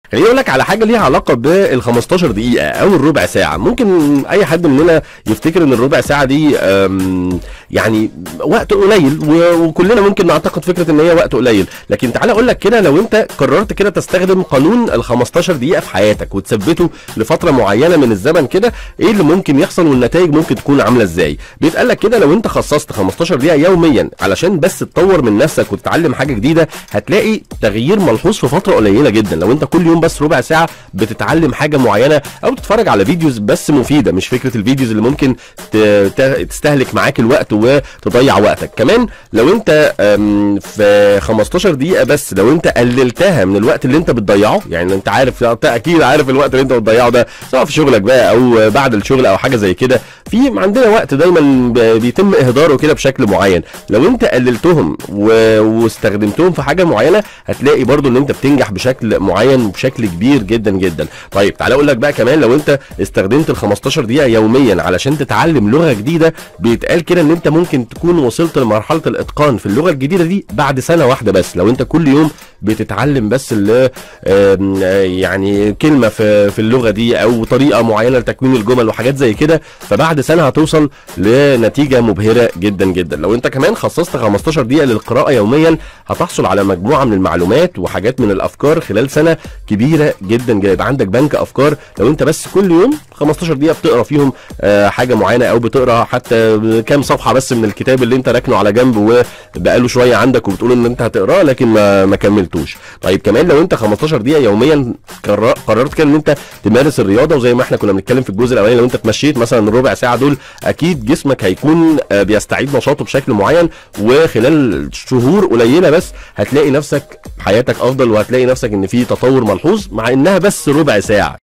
خليني اقول لك على حاجه ليها علاقه بال 15 دقيقه او الربع ساعه ممكن اي حد مننا يفتكر ان الربع ساعه دي أم، يعني وقت قليل و- وكلنا ممكن نعتقد فكره ان هي وقت قليل لكن تعالى اقول لك كده لو انت قررت كده تستخدم قانون ال 15 دقيقه في حياتك وتثبته لفتره معينه من الزمن كده ايه اللي ممكن يحصل والنتائج ممكن تكون عامله ازاي بيتقال لك كده لو انت خصصت 15 دقيقه يوميا علشان بس تطور من نفسك وتتعلم حاجه جديده هتلاقي تغيير ملحوظ في فتره قليله جدا لو انت كل يوم بس ربع ساعه بتتعلم حاجه معينه او تتفرج على فيديوز بس مفيده مش فكره الفيديوز اللي ممكن ت- ت- تستهلك معاك الوقت وتضيع وقتك كمان لو انت أم، في 15 دقيقه بس لو انت قللتها من الوقت اللي انت بتضيعه يعني انت عارف انت اكيد عارف الوقت اللي انت بتضيعه ده سواء في شغلك بقى او بعد الشغل او حاجه زي كده في عندنا وقت دايما ب- بيتم اهداره كده بشكل معين لو انت قللتهم و... واستخدمتهم في حاجه معينه هتلاقي برضو ان انت بتنجح بشكل معين وبشكل كبير جدا جدا طيب تعالى اقول لك بقى كمان لو انت استخدمت ال 15 دقيقه يوميا علشان تتعلم لغه جديده بيتقال كده ان انت ممكن تكون وصلت لمرحله الاتقان في اللغه الجديده دي بعد سنه واحده بس لو انت كل يوم بتتعلم بس اللي آم، آه، يعني كلمه في في اللغه دي او طريقه معينه لتكوين الجمل وحاجات زي كده فبعد سنه هتوصل لنتيجه مبهره جدا جدا لو انت كمان خصصت 15 دقيقه للقراءه يوميا هتحصل على مجموعه من المعلومات وحاجات من الافكار خلال سنه كبيره جدا جدا يبقى عندك بنك افكار لو انت بس كل يوم 15 دقيقه بتقرا فيهم آه، حاجه معينه او بتقرا حتى كام صفحه بس من الكتاب اللي انت راكنه على جنب وبقاله شويه عندك وبتقول ان انت هتقراه لكن ما ما كملتوش طيب كمان لو انت 15 دقيقه يوميا قرر- قررت كده ان انت تمارس الرياضه وزي ما احنا كنا بنتكلم في الجزء الاولاني لو انت اتمشيت مثلا الربع ساعه دول اكيد جسمك هيكون آه، بيستعيد نشاطه بشكل معين وخلال شهور قليله بس هتلاقي نفسك حياتك افضل وهتلاقي نفسك ان في تطور ملحوظ مع انها بس ربع ساعه